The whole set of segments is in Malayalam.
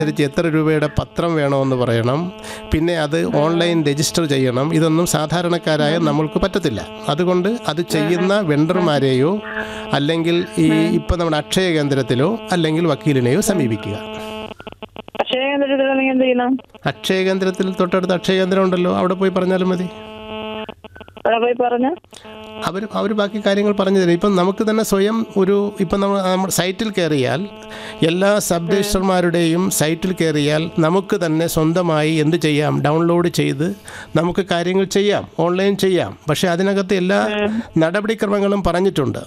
അനുസരിച്ച് എത്ര രൂപയുടെ പത്രം വേണമെന്ന് പറയണം പിന്നെ അത് ഓൺലൈൻ രജിസ്റ്റർ ചെയ്യണം ഇതൊന്നും സാധാരണക്കാരായ നമ്മൾക്ക് പറ്റത്തില്ല അതുകൊണ്ട് അത് ചെയ്യുന്ന വെണ്ടർമാരെയോ അല്ലെങ്കിൽ ഈ ഇപ്പം നമ്മുടെ അക്ഷയ കേന്ദ്രത്തിലോ അല്ലെങ്കിൽ വക്കീലിനെയോ സമീപിക്കുക അക്ഷയ കേന്ദ്രത്തിലാണെങ്കിൽ എന്ത് ചെയ്യണം അക്ഷയ കേന്ദ്രത്തിൽ തൊട്ടടുത്ത് അക്ഷയ കേന്ദ്രം ഉണ്ടല്ലോ അവിടെ പോയി പറഞ്ഞാലും മതി അവിടെ പോയി പറഞ്ഞ അവർ അവർ ബാക്കി കാര്യങ്ങൾ പറഞ്ഞു തരും ഇപ്പം നമുക്ക് തന്നെ സ്വയം ഒരു ഇപ്പം നമ്മൾ നമ്മുടെ സൈറ്റിൽ കയറിയാൽ എല്ലാ സബ് രജിസ്റ്റർമാരുടെയും സൈറ്റിൽ കയറിയാൽ നമുക്ക് തന്നെ സ്വന്തമായി എന്ത് ചെയ്യാം ഡൗൺലോഡ് ചെയ്ത് നമുക്ക് കാര്യങ്ങൾ ചെയ്യാം ഓൺലൈൻ ചെയ്യാം പക്ഷേ അതിനകത്ത് എല്ലാ നടപടിക്രമങ്ങളും പറഞ്ഞിട്ടുണ്ട്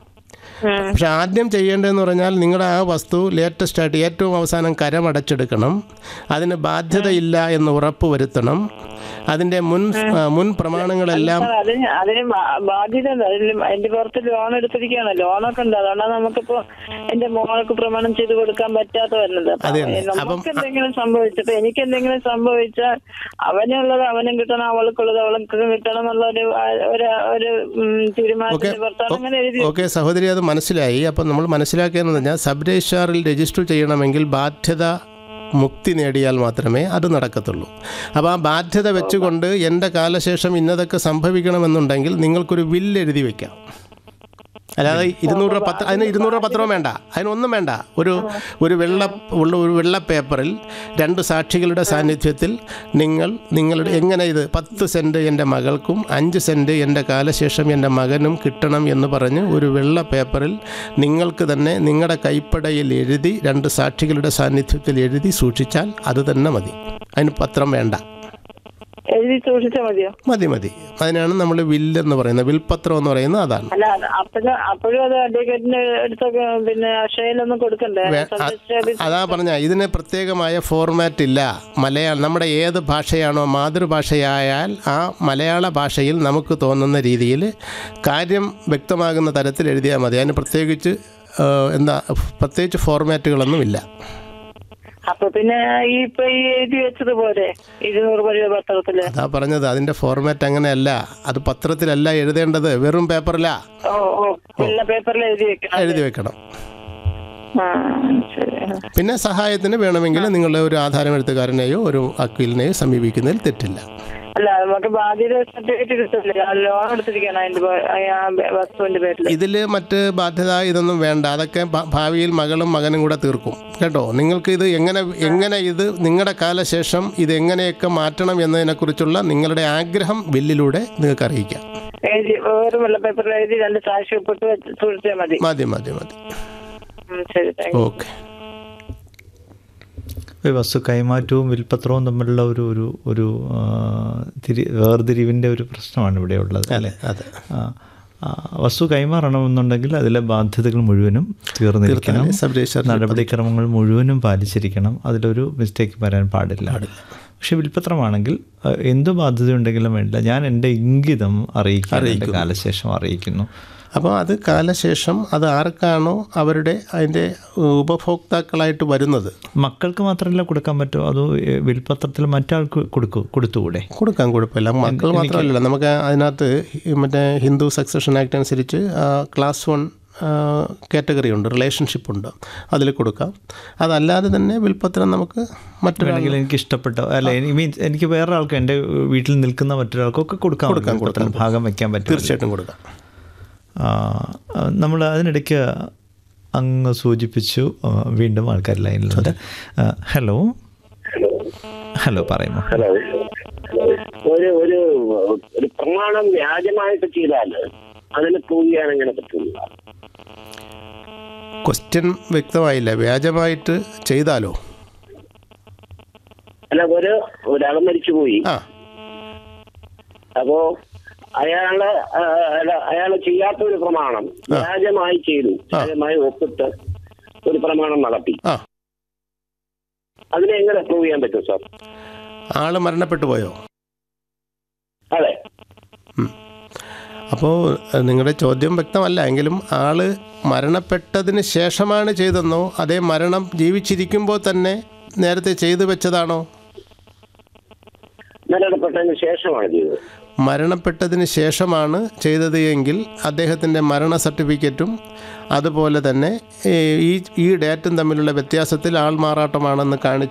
പക്ഷെ ആദ്യം ചെയ്യേണ്ടതെന്ന് പറഞ്ഞാൽ നിങ്ങളുടെ ആ വസ്തു ലേറ്റസ്റ്റ് ആയിട്ട് ഏറ്റവും അവസാനം കരമടച്ചെടുക്കണം അതിന് ബാധ്യതയില്ല എന്ന് ഉറപ്പ് വരുത്തണം അതിൻ്റെ മുൻ ആ, മുൻ പ്രമാണങ്ങളെല്ലാം അതിന് അതിന് ബാ- ബാധ്യത ഉണ്ട് അതിൽ എന്റെ പുറത്ത് ലോൺ എടുത്തിരിക്കുകയാണ് ലോണൊക്കെ ഉണ്ട് അതുകൊണ്ടാണ് നമുക്കിപ്പോ എന്റെ മോൾക്ക് പ്രമാണം ചെയ്ത് കൊടുക്കാൻ പറ്റാത്ത വരുന്നത് അപ്പൊ അതെ, അതെ. നമുക്ക് എന്തെങ്കിലും സംഭവിച്ചപ്പോ എനിക്ക് എന്തെങ്കിലും സംഭവിച്ചാൽ അവനുള്ളത് അവനും കിട്ടണം അവൾക്കുള്ളത് അവൾക്ക് കിട്ടണം എന്നുള്ള ഒരു ഒരു ഒരു ഉം, തീരുമാനത്തിന്റെ പുറത്താണ് അങ്ങനെ എഴുതി ഓക്കെ സഹോദരി അത് മനസ്സിലായി അപ്പം നമ്മൾ മനസ്സിലാക്കിയെന്ന് പറഞ്ഞാൽ സബ് രജിസ്ട്രാറിൽ രജിസ്റ്റർ ചെയ്യണമെങ്കിൽ ബാധ്യത മുക്തി നേടിയാൽ മാത്രമേ അത് നടക്കത്തുള്ളൂ അപ്പോൾ ആ ബാധ്യത വെച്ചുകൊണ്ട് എൻ്റെ കാലശേഷം ഇന്നതൊക്കെ സംഭവിക്കണമെന്നുണ്ടെങ്കിൽ നിങ്ങൾക്കൊരു വില്ല് എഴുതി വയ്ക്കാം അല്ലാതെ ഇരുന്നൂറ് രൂപ പത്ര അതിന് ഇരുന്നൂറ് രൂപ പത്രവും വേണ്ട അതിനൊന്നും വേണ്ട ഒരു ഒരു വെള്ള ഉള്ള ഒരു വെള്ള പേപ്പറിൽ രണ്ട് സാക്ഷികളുടെ സാന്നിധ്യത്തിൽ നിങ്ങൾ നിങ്ങളുടെ എങ്ങനെ ഇത് പത്ത് സെൻറ്റ് എൻ്റെ മകൾക്കും അഞ്ച് സെൻറ്റ് എൻ്റെ കാലശേഷം എൻ്റെ മകനും കിട്ടണം എന്ന് പറഞ്ഞ് ഒരു വെള്ള പേപ്പറിൽ നിങ്ങൾക്ക് തന്നെ നിങ്ങളുടെ കൈപ്പടയിൽ എഴുതി രണ്ട് സാക്ഷികളുടെ സാന്നിധ്യത്തിൽ എഴുതി സൂക്ഷിച്ചാൽ അത് തന്നെ മതി അതിന് പത്രം വേണ്ട എഴുതി സൂക്ഷിച്ചാൽ മതിയോ മതി മതി അതിനാണ് നമ്മൾ വില്ലെന്ന് പറയുന്നത് വിൽപത്രം എന്ന് പറയുന്നത് അതാണ് അല്ല അത് അപ്പോഴും അപ്പോഴും അത് അഡ്വക്കേറ്റിന് അടുത്തൊക്കെ പിന്നെ അക്ഷയയിലൊന്നും കൊടുക്കണ്ടേ വേ- അ- സബ്ജക്റ്റ് അതാ പറഞ്ഞ ഇതിന് പ്രത്യേകമായ ഫോർമാറ്റ് ഇല്ല മലയാളം നമ്മുടെ ഏത് ഭാഷയാണോ മാതൃഭാഷയായാൽ ആ മലയാള ഭാഷയിൽ നമുക്ക് തോന്നുന്ന രീതിയിൽ കാര്യം വ്യക്തമാകുന്ന തരത്തിൽ എഴുതിയാൽ മതി അതിന് പ്രത്യേകിച്ച് ആ, എന്താ പ്രത്യേകിച്ച് ഫോർമാറ്റുകളൊന്നുമില്ല അപ്പൊ പിന്നെ ഈ ഇപ്പൊ ഈ എഴുതി വെച്ചത് പോരെ ഇരുന്നൂറ് രൂപ പത്രത്തില് അതാ പറഞ്ഞത് അതിൻ്റെ ഫോർമാറ്റ് അങ്ങനെയല്ല അത് പത്രത്തിലല്ല എഴുതേണ്ടത് വെറും പേപ്പറിലാ ഓ ഓ വെള്ള പേപ്പറിൽ എഴുതി വെക്കണം എഴുതി വെക്കണം ആ ശരി പിന്നെ സഹായത്തിന് വേണമെങ്കിൽ നിങ്ങളുടെ ഒരു ആധാരം എഴുത്തുകാരനെയോ ഒരു വക്കീലിനെയോ സമീപിക്കുന്നതിൽ തെറ്റില്ല അല്ല നമുക്ക് ബാധ്യത സർട്ടിഫിക്കറ്റ് കിട്ടില്ലേ ലോൺ എടുത്തിരിക്കണം അതിന്റെ പേ- ആ വസ്തുവിന്റെ പേരിൽ ഇതിൽ മറ്റ് ബാധ്യത ഇതൊന്നും വേണ്ട അതൊക്കെ ഭ- ഭാവിയിൽ മകളും മകനും കൂടെ തീർക്കും കേട്ടോ നിങ്ങൾക്ക് ഇത് എങ്ങനെ എങ്ങനെ ഇത് നിങ്ങളുടെ കാലശേഷം ഇത് എങ്ങനെയൊക്കെ മാറ്റണം എന്നതിനെക്കുറിച്ചുള്ള നിങ്ങളുടെ ആഗ്രഹം ബില്ലിലൂടെ നിങ്ങൾക്ക് അറിയിക്കാം എഴുതി വേറെ വെള്ള പേപ്പറിൽ എഴുതി രണ്ട് സാക്ഷി ഒപ്പിട്ട് വെച്ച് സൂക്ഷിച്ചാൽ മതി മതി മതി മതി ഉം, ശരി താങ്ക് ഓക്കെ ഈ വസ്തു കൈമാറ്റവും വിൽപ്പത്രവും തമ്മിലുള്ള ഒരു ഒരു ഒരു ആ, തിരി വേർതിരിവിൻ്റെ ഒരു പ്രശ്നമാണ് ഇവിടെ ഉള്ളത് അല്ലേ അതെ ആ, ആ, വസ്തു കൈമാറണമെന്നുണ്ടെങ്കിൽ അതിലെ ബാധ്യതകൾ മുഴുവനും തീർന്നിരിക്കണം സബ് രജിസ്ട്രാർ നടപടിക്രമങ്ങൾ മുഴുവനും പാലിച്ചിരിക്കണം അതിലൊരു മിസ്റ്റേക്ക് വരാൻ പാടില്ല പക്ഷെ വിൽപ്പത്രമാണെങ്കിൽ ആ, എന്ത് ബാധ്യതയുണ്ടെങ്കിലും വേണ്ടില്ല ഞാൻ എൻ്റെ ഇംഗിതം അറിയിക്കാൻ എൻ്റെ കാലശേഷം അറിയിക്കുന്നു അപ്പോൾ അത് കാലശേഷം അത് ആർക്കാണോ അവരുടെ അതിൻ്റെ ഉപഭോക്താക്കളായിട്ട് വരുന്നത് മക്കൾക്ക് മാത്രമല്ല കൊടുക്കാൻ പറ്റുമോ അതോ ഏ, വിൽപ്പത്രത്തിൽ മറ്റാൾക്ക് കൊടുക്കൂ കൊടുത്തുകൂടെ കൊടുക്കാൻ കുഴപ്പമില്ല മക്കൾ മാത്രമല്ല നമുക്ക് അതിനകത്ത് ഈ മറ്റേ ഹിന്ദു സക്സഷൻ ആക്ട് അനുസരിച്ച് ആ, ക്ലാസ് വൺ കാറ്റഗറി ഉണ്ട് റിലേഷൻഷിപ്പ് ഉണ്ട് അതിൽ കൊടുക്കാം അതല്ലാതെ തന്നെ വിൽപ്പത്രം നമുക്ക് മറ്റൊരാൾ വേണമെങ്കിൽ എനിക്ക് ഇഷ്ടപ്പെട്ട അല്ല മീൻസ് എനിക്ക് വേറെ ആൾക്ക് എൻ്റെ വീട്ടിൽ നിൽക്കുന്ന മറ്റൊരാൾക്കൊക്കെ കൊടുക്കാം കൊടുക്കാൻ ഭാഗം വെക്കാൻ പറ്റും തീർച്ചയായിട്ടും കൊടുക്കാം നമ്മൾ അതിനിടയ്ക്ക് അങ്ങ് സൂചിപ്പിച്ചു ആ, വീണ്ടും ആൾക്കാർ ലൈനിലുണ്ട് ആ, ഹലോ ഹലോ പറയുമോ ഹലോ ഒരു ഒരു ഒരു പ്രമാണം വ്യാജമായിട്ട് ചെയ്താൽ അതിന് പ്രൂവ് ചെയ്യാൻ എങ്ങനെ പറ്റില്ല ക്വസ്റ്റ്യൻ വ്യക്തമായില്ല വ്യാജമായിട്ട് ചെയ്താലോ അല്ല ഒരു ഒരാൾ മരിച്ചുപോയി ആ അപ്പോ അയാള് ആ, അല്ല, അയാള് ചെയ്യാത്ത ഒരു പ്രമാണം വ്യാജമായി ചെയ്തു വ്യാജമായി ഒപ്പിട്ട് ഒരു പ്രമാണം നടത്തി ആ അതിനെ എങ്ങനെ പ്രൂവ് ചെയ്യാൻ പറ്റും സാർ ആള് മരണപ്പെട്ടു പോയോ അതെ അപ്പോൾ നിങ്ങളുടെ ചോദ്യം വ്യക്തമല്ല എങ്കിലും ആള് മരണപ്പെട്ടതിന് ശേഷമാണ് ചെയ്തെന്നോ അതേ മരണം ജീവിച്ചിരിക്കുമ്പോൾ തന്നെ നേരത്തെ ചെയ്തു വെച്ചതാണോ മരണപ്പെട്ടതിന് ശേഷമാണ് ചെയ്തത് മരണപ്പെട്ടതിന് ശേഷമാണ് ചെയ്തത് എങ്കിൽ അദ്ദേഹത്തിൻ്റെ മരണ സർട്ടിഫിക്കറ്റും അതുപോലെ തന്നെ ഈ ഈ ഡേറ്റും തമ്മിലുള്ള വ്യത്യാസത്തിൽ ആൾമാറാട്ടമാണെന്ന് കാണിച്ച്